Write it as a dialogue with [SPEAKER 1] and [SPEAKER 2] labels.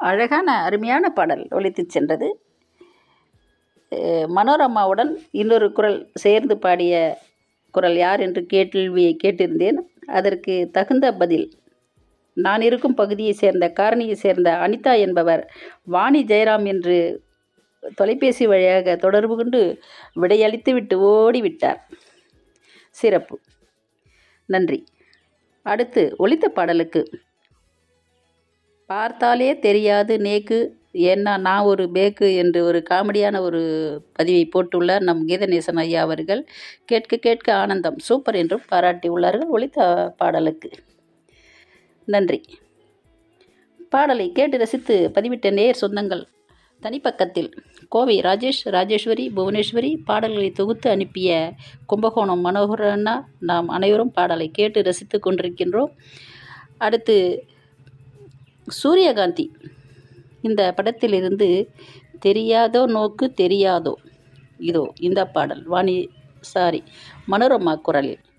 [SPEAKER 1] அழகான அருமையான பாடல் ஒலித்துச் சென்றது அஹ் மனோரமாவுடன் இன்னொரு குரல் சேர்ந்து பாடிய குரல் யார் என்று கேள்வியை கேட்டிருந்தேன் அதற்கு தகுந்த பதில் நான் இருக்கும் பகுதியை சேர்ந்த காரணியை சேர்ந்த அனிதா என்பவர் வாணி ஜெயராம் என்று தொலைபேசி வழியாக தொடர்பு கொண்டு விடையளித்து விட்டு ஓடிவிட்டார் சிறப்பு நன்றி அடுத்து ஒலித்த பாடலுக்கு பார்த்தாலே தெரியாது நேக்கு ஏன்னா நான் ஒரு பேக்கு என்று ஒரு காமெடியான ஒரு பதிவை போட்டுள்ளார் நம் கீதநேசன் ஐயா அவர்கள் கேட்க கேட்க ஆனந்தம் சூப்பர் என்றும் பாராட்டியுள்ளார்கள் ஒலித்த பாடலுக்கு நன்றி பாடலை கேட்டு ரசித்து பதிவிட்ட நேர் சொந்தங்கள் தனிப்பக்கத்தில் கோவை ராஜேஷ் ராஜேஸ்வரி புவனேஸ்வரி பாடல்களை தொகுத்து அனுப்பிய கும்பகோணம் மனோகரண்ணா நாம் அனைவரும் பாடலை கேட்டு ரசித்து கொண்டிருக்கின்றோம் அடுத்து சூரியகாந்தி இந்த படத்திலிருந்து தெரியாதோ நோக்கு தெரியாதோ இதோ இந்த பாடல் வாணி சாரி மனோரமா குரலில்